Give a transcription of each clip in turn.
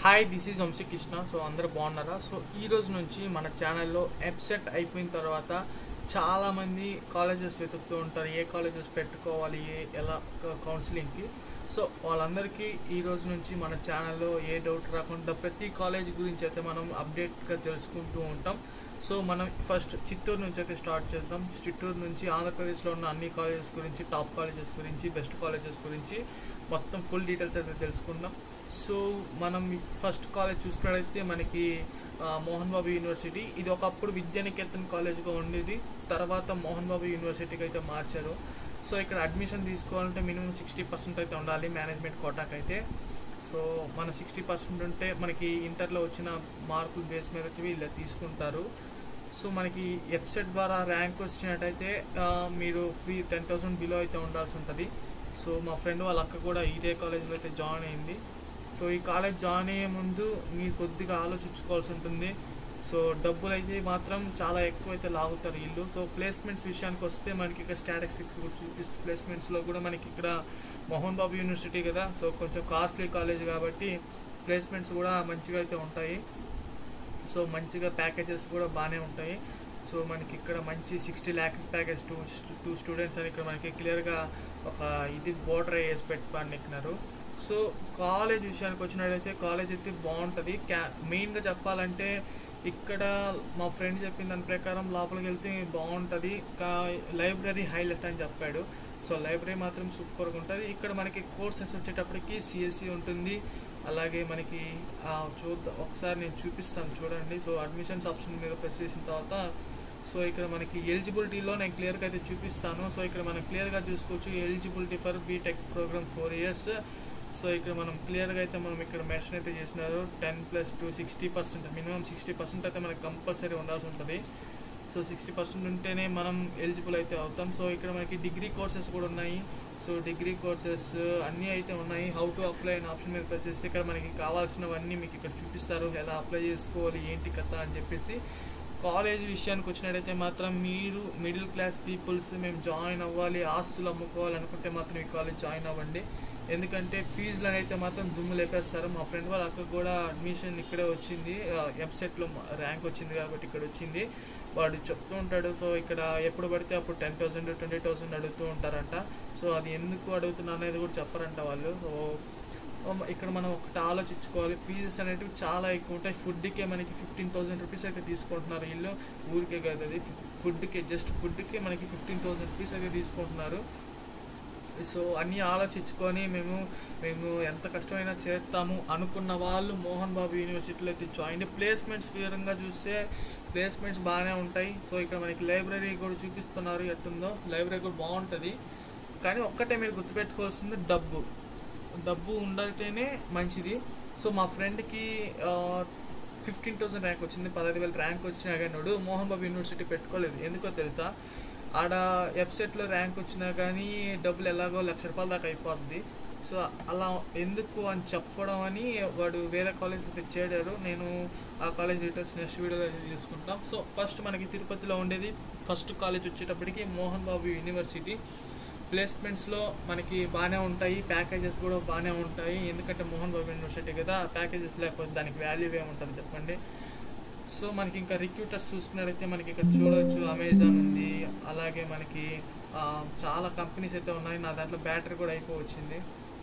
hi this is Vamshi Krishna so అందరూ బాగున్నారా so ఈ రోజు నుంచి మన ఛానల్లో ఎప్సెట్ అయిపోయిన తర్వాత చాలామంది కాలేజెస్ వెతుకుతూ ఉంటారు ఏ కాలేజెస్ పెట్టుకోవాలి ఏ ఎలా కౌన్సిలింగ్కి సో వాళ్ళందరికీ ఈ రోజు నుంచి మన ఛానల్లో ఏ డౌట్ రాకుండా ప్రతి కాలేజ్ గురించి అయితే మనం అప్డేట్గా తెలుసుకుంటూ ఉంటాం సో మనం ఫస్ట్ చిత్తూరు నుంచి అయితే స్టార్ట్ చేద్దాం చిత్తూరు నుంచి ఆంధ్రప్రదేశ్లో ఉన్న అన్ని కాలేజెస్ గురించి టాప్ కాలేజెస్ గురించి బెస్ట్ కాలేజెస్ గురించి మొత్తం ఫుల్ డీటెయిల్స్ అయితే తెలుసుకుందాం సో మనం ఫస్ట్ కాలేజ్ చూసుకున్నట్లయితే మనకి ఆ, మోహన్ బాబు యూనివర్సిటీ ఇది ఒకప్పుడు విద్యానికేతన్ కాలేజ్గా ఉండేది తర్వాత మోహన్ బాబు యూనివర్సిటీకి అయితే మార్చారు సో ఇక్కడ అడ్మిషన్ తీసుకోవాలంటే మినిమం సిక్స్టీ పర్సెంట్ అయితే ఉండాలి మేనేజ్మెంట్ కోటాకి అయితే సో మన సిక్స్టీ పర్సెంట్ ఉంటే మనకి ఇంటర్లో వచ్చిన మార్కుల బేస్ మీద అయితే వీళ్ళు తీసుకుంటారు సో మనకి వెబ్సైట్ ద్వారా ర్యాంక్ వచ్చినట్టయితే ఆ, మీరు ఫ్రీ టెన్ థౌసండ్ బిలో అయితే ఉండాల్సి ఉంటుంది సో మా ఫ్రెండ్ వాళ్ళ అక్క కూడా ఇదే కాలేజ్లో అయితే జాయిన్ అయింది సో ఈ కాలేజ్ జాయిన్ అయ్యే ముందు మీరు కొద్దిగా ఆలోచించుకోవాల్సి ఉంటుంది సో డబ్బులు అయితే మాత్రం చాలా ఎక్కువ అయితే లాగుతారు వీళ్ళు సో ప్లేస్మెంట్స్ విషయానికి వస్తే మనకి ఇక్కడ స్టాటిస్టిక్స్ కూడా చూపిస్తుంది ప్లేస్మెంట్స్లో కూడా మనకి ఇక్కడ మోహన్ బాబు యూనివర్సిటీ కదా సో కొంచెం కాస్ట్లీ కాలేజ్ కాబట్టి ప్లేస్మెంట్స్ కూడా మంచిగా అయితే ఉంటాయి సో మంచిగా ప్యాకేజెస్ కూడా బాగానే ఉంటాయి సో మనకి ఇక్కడ మంచి sixty lakhs package to two students అని ఇక్కడ మనకి క్లియర్గా ఒక ఇది బోర్డర్ వేసి పెట్టుకొని ఎక్కినారు సో కాలేజ్ విషయానికి వచ్చినట్టయితే కాలేజ్ అయితే బాగుంటుంది క్యా మెయిన్గా చెప్పాలంటే ఇక్కడ మా ఫ్రెండ్ చెప్పిన దాని ప్రకారం లోపలికి వెళ్తే బాగుంటుంది కా లైబ్రరీ హైలైట్ అని చెప్పాడు సో లైబ్రరీ మాత్రం సూపర్గా ఉంటుంది ఇక్కడ మనకి కోర్సెస్ వచ్చేటప్పటికి సిఎస్సి ఉంటుంది అలాగే మనకి ఆ, చూద్దాం ఒకసారి నేను చూపిస్తాను చూడండి సో అడ్మిషన్స్ ఆప్షన్ మీద ప్రెస్ చేసిన తర్వాత సో ఇక్కడ మనకి ఎలిజిబిలిటీలో నేను క్లియర్గా అయితే చూపిస్తాను సో ఇక్కడ మనం క్లియర్గా చూసుకోవచ్చు eligibility for B Tech program four years so ఇక్కడ మనం క్లియర్గా అయితే మనం ఇక్కడ మెన్షన్ అయితే చేసినారు ten plus two sixty percent minimum sixty percent అయితే మనకి కంపల్సరీ ఉండాల్సి ఉంటుంది సో సిక్స్టీ పర్సెంట్ ఉంటేనే మనం ఎలిజిబుల్ అయితే అవుతాం సో ఇక్కడ మనకి డిగ్రీ కోర్సెస్ కూడా ఉన్నాయి సో డిగ్రీ కోర్సెస్ అన్నీ అయితే ఉన్నాయి హౌ టు అప్లై అనే ఆప్షన్ మీద ప్రెస్ చేస్తే ఇక్కడ మనకి కావాల్సినవన్నీ మీకు ఇక్కడ చూపిస్తారు ఎలా అప్లై చేసుకోవాలి ఏంటి కథ అని చెప్పేసి కాలేజ్ విషయానికి వచ్చినట్టయితే మాత్రం మీరు మిడిల్ క్లాస్ పీపుల్స్ మేము జాయిన్ అవ్వాలి ఆస్తులు అమ్ముకోవాలి అనుకుంటే మాత్రం ఈ కాలేజ్ జాయిన్ అవ్వండి ఎందుకంటే ఫీజులు అయితే మాత్రం దుమ్ము లేపేస్తారు మా ఫ్రెండ్ వాళ్ళ అక్క కూడా అడ్మిషన్ ఇక్కడే వచ్చింది వెబ్సైట్లో ర్యాంక్ వచ్చింది కాబట్టి ఇక్కడ వచ్చింది వాడు చెప్తూ ఉంటాడు సో ఇక్కడ ఎప్పుడు పడితే అప్పుడు టెన్ థౌసండ్ ట్వంటీ థౌసండ్ అడుగుతూ ఉంటారంట సో అది ఎందుకు అడుగుతున్నారు అనేది కూడా చెప్పరంట వాళ్ళు సో ఉమ్, ఇక్కడ మనం ఒకటి ఆలోచించుకోవాలి ఫీజెస్ అనేటివి చాలా ఎక్కువ ఉంటాయి ఫుడ్కే మనకి ఫిఫ్టీన్ థౌసండ్ రూపీస్ అయితే తీసుకుంటున్నారు వీళ్ళు ఊరికే కాదు అది ఫుడ్కే జస్ట్ ఫుడ్కే మనకి ఫిఫ్టీన్ థౌసండ్ రూపీస్ అయితే తీసుకుంటున్నారు సో అన్నీ ఆలోచించుకొని మేము మేము ఎంత కష్టమైనా చేస్తాము అనుకున్న వాళ్ళు మోహన్ బాబు యూనివర్సిటీలో అయితే జాయిన్ ప్లేస్మెంట్స్ వివరంగా చూస్తే ప్లేస్మెంట్స్ బాగానే ఉంటాయి సో ఇక్కడ మనకి లైబ్రరీ కూడా చూపిస్తున్నారు ఎట్టుందో లైబ్రరీ కూడా బాగుంటుంది కానీ ఒక్కటే మీరు గుర్తుపెట్టుకోవాల్సింది డబ్బు డబ్బు ఉండాలంటేనే మంచిది సో మా ఫ్రెండ్కి ఫిఫ్టీన్ థౌసండ్ ర్యాంక్ వచ్చింది పదహైదు వేల ర్యాంక్ వచ్చినా కానీ వాడు మోహన్ బాబు యూనివర్సిటీ పెట్టుకోలేదు ఎందుకో తెలుసా ఆడ వెబ్సైట్లో ర్యాంక్ వచ్చినా కానీ డబ్బులు ఎలాగో లక్ష రూపాయల దాకా అయిపోద్ది సో అలా ఎందుకు అని చెప్పడం అని వాడు వేరే కాలేజ్ అయితే చేడారు నేను ఆ కాలేజ్ డీటెయిల్స్ నెక్స్ట్ వీడియోలో తీసుకుంటాం సో ఫస్ట్ మనకి తిరుపతిలో ఉండేది ఫస్ట్ కాలేజ్ వచ్చేటప్పటికి మోహన్ బాబు యూనివర్సిటీ ప్లేస్మెంట్స్లో మనకి బాగానే ఉంటాయి ప్యాకేజెస్ కూడా బాగానే ఉంటాయి ఎందుకంటే మోహన్ బాబు యూనివర్సిటీ కదా ప్యాకేజెస్ లేకపోతే దానికి వాల్యూ ఏముంటుంది చెప్పండి సో మనకి ఇంకా రిక్రూటర్స్ చూసుకున్నట్టయితే మనకి ఇక్కడ చూడవచ్చు అమెజాన్ ఉంది అలాగే మనకి ఆ, చాలా కంపెనీస్ అయితే ఉన్నాయి నా దాంట్లో బ్యాటరీ కూడా అయిపోవచ్చింది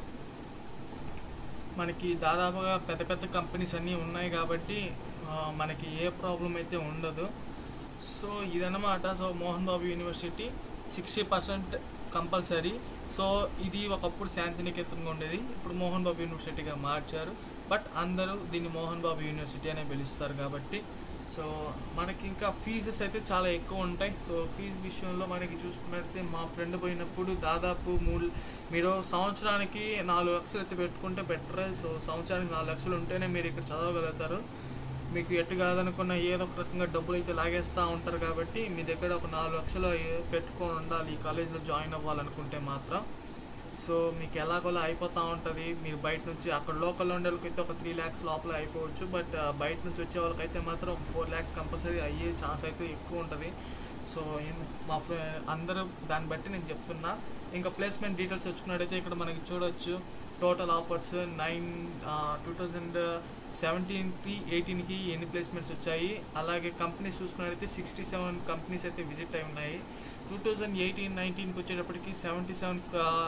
మనకి దాదాపుగా పెద్ద పెద్ద కంపెనీస్ అన్నీ ఉన్నాయి కాబట్టి ఆ, మనకి ఏ ప్రాబ్లం అయితే ఉండదు సో ఇదన్నమాట so Mohan Babu university sixty percent compulsory so ఇది ఒకప్పుడు శాంతినికేతన్గా ఉండేది ఇప్పుడు మోహన్ బాబు యూనివర్సిటీగా మార్చారు బట్ అందరూ దీన్ని మోహన్ బాబు యూనివర్సిటీ అనే పిలుస్తారు కాబట్టి సో మనకి ఇంకా ఫీజెస్ అయితే చాలా ఎక్కువ ఉంటాయి సో ఫీజు విషయంలో మనకి చూసుకున్నట్లయితే మా ఫ్రెండ్ పోయినప్పుడు దాదాపు మూడు మీరు సంవత్సరానికి నాలుగు లక్షలు అయితే పెట్టుకుంటే బెటర్ సో సంవత్సరానికి నాలుగు లక్షలు ఉంటేనే మీరు ఇక్కడ చదవగలుగుతారు మీకు ఎటు కాదనుకున్న ఏదో ఒక రకంగా డబ్బులు అయితే లాగేస్తూ ఉంటారు కాబట్టి మీ దగ్గర ఒక నాలుగు లక్షలు ఏ- పెట్టుకొని ఉండాలి ఈ కాలేజ్లో జాయిన్ అవ్వాలనుకుంటే మాత్రం సో మీకు ఎలాగోలా అయిపోతూ ఉంటుంది మీరు బయట నుంచి అక్కడ లోకల్ ఉండే వాళ్ళకైతే ఒక త్రీ ల్యాక్స్ లోపల అయిపోవచ్చు బట్ బయట నుంచి వచ్చే వాళ్ళకైతే మాత్రం ఒక ఫోర్ ల్యాక్స్ కంపల్సరీ అయ్యే ఛాన్స్ అయితే ఎక్కువ ఉంటుంది సో ఇన్- మా ఫ్రె అందరూ దాన్ని బట్టి నేను చెప్తున్నా ఇంకా ప్లేస్మెంట్ డీటెయిల్స్ వచ్చుకున్నట్టయితే ఇక్కడ మనకి చూడొచ్చు total offers nine two thousand సెవెంటీన్కి ఎయిటీన్కి ఎన్ని ప్లేస్మెంట్స్ వచ్చాయి అలాగే కంపెనీస్ చూసుకున్నట్లయితే సిక్స్టీ సెవెన్ కంపెనీస్ అయితే విజిట్ అయి ఉన్నాయి టూ థౌజండ్ ఎయిటీన్ నైన్టీన్కి వచ్చేటప్పటికి సెవెంటీ సెవెన్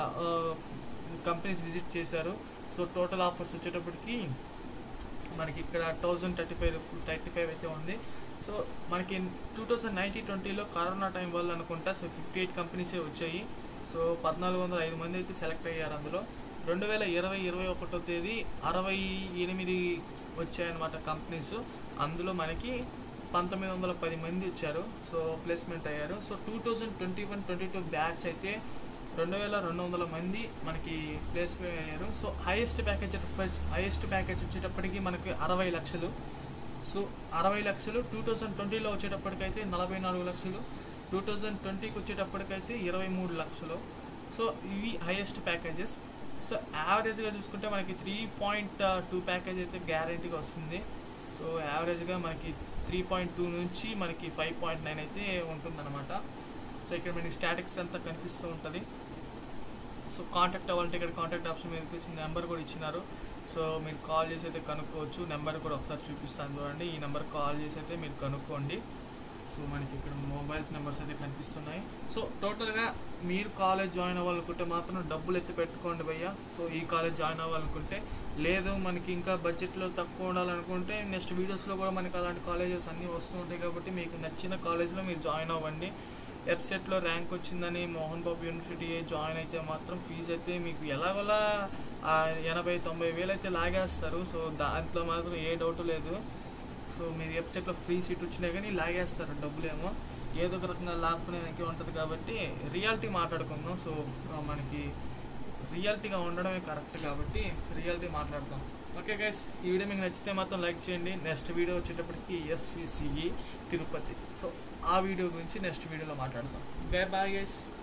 కంపెనీస్ విజిట్ చేశారు సో టోటల్ ఆఫర్స్ వచ్చేటప్పటికి మనకి ఇక్కడ thousand thirty five thirty five అయితే ఉంది సో మనకి టూ థౌజండ్ నైన్టీ ట్వంటీలో కరోనా టైం వల్ల అనుకుంటా సో ఫిఫ్టీ ఎయిట్ కంపెనీసే వచ్చాయి సో పద్నాలుగు వందల ఐదు మంది అయితే సెలెక్ట్ అయ్యారు అందులో రెండు వేల ఇరవై ఇరవై ఒకటో తేదీ అరవై ఎనిమిది వచ్చాయన్నమాట కంపెనీస్ అందులో మనకి పంతొమ్మిది వందల పది మంది వచ్చారు సో ప్లేస్మెంట్ అయ్యారు so two thousand twenty one twenty two batch అయితే రెండు వేల రెండు వందల మంది మనకి ప్లేస్మెంట్ అయ్యారు so highest package highest package వచ్చేటప్పటికి మనకి అరవై లక్షలు సో అరవై లక్షలు టూ థౌజండ్ ట్వంటీలో వచ్చేటప్పటికైతే నలభై నాలుగు లక్షలు టూ థౌజండ్ ట్వంటీకి వచ్చేటప్పటికైతే ఇరవై మూడు లక్షలు సో ఇవి హైయెస్ట్ ప్యాకేజెస్ సో యావరేజ్గా చూసుకుంటే మనకి త్రీ పాయింట్ టూ ప్యాకేజ్ అయితే గ్యారంటీగా వస్తుంది సో యావరేజ్గా మనకి త్రీ పాయింట్ టూ నుంచి మనకి ఫైవ్ పాయింట్ నైన్ అయితే ఉంటుందన్నమాట సో ఇక్కడ మనకి స్టాటిక్స్ అంతా కనిపిస్తూ ఉంటుంది సో కాంటాక్ట్ అవ్వాలంటే ఇక్కడ కాంటాక్ట్ ఆప్షన్ మీద వచ్చేసి నెంబర్ కూడా ఇచ్చినారు సో మీరు కాల్ చేసి అయితే కనుక్కోవచ్చు నెంబర్ కూడా ఒకసారి చూపిస్తాను చూడండి ఈ నెంబర్ కాల్ చేసి అయితే మీరు కనుక్కోండి సో మనకి ఇక్కడ మొబైల్స్ నెంబర్స్ అయితే కనిపిస్తున్నాయి సో టోటల్గా మీరు కాలేజ్ జాయిన్ అవ్వాలనుకుంటే మాత్రం డబ్బులు ఎత్తి పెట్టుకోండి భయ్య సో ఈ కాలేజ్ జాయిన్ అవ్వాలనుకుంటే లేదు మనకి ఇంకా బడ్జెట్లో తక్కువ ఉండాలనుకుంటే నెక్స్ట్ వీడియోస్లో కూడా మనకి అలాంటి కాలేజెస్ అన్నీ వస్తూ ఉంటాయి కాబట్టి మీకు నచ్చిన కాలేజ్లో మీరు జాయిన్ అవ్వండి వెబ్సైట్లో ర్యాంక్ వచ్చిందని మోహన్ బాబు యూనివర్సిటీ జాయిన్ అయితే మాత్రం ఫీజు అయితే మీకు ఎలాగోలా ఆ ఎనభై తొంభై వేలు అయితే లాగేస్తారు సో దాంట్లో మాత్రం ఏ డౌట్ లేదు సో మీరు వెబ్సైట్లో ఫ్రీ సీట్ వచ్చినా కానీ లాగేస్తారు డబ్బులేమో ఏదో ఒక రకంగా లాక్కునేదానికి ఉంటుంది కాబట్టి రియాలిటీ మాట్లాడుకుందాం సో ఆ, మనకి రియాలిటీగా ఉండడమే కరెక్ట్ కాబట్టి రియాలిటీ మాట్లాడదాం ఓకే గైస్ ఈ వీడియో మీకు నచ్చితే మాత్రం లైక్ చేయండి నెక్స్ట్ వీడియో వచ్చేటప్పటికి ఎస్విసిఈ తిరుపతి సో ఆ వీడియో గురించి నెక్స్ట్ వీడియోలో మాట్లాడదాం బాయ్ బాయ్ గైస్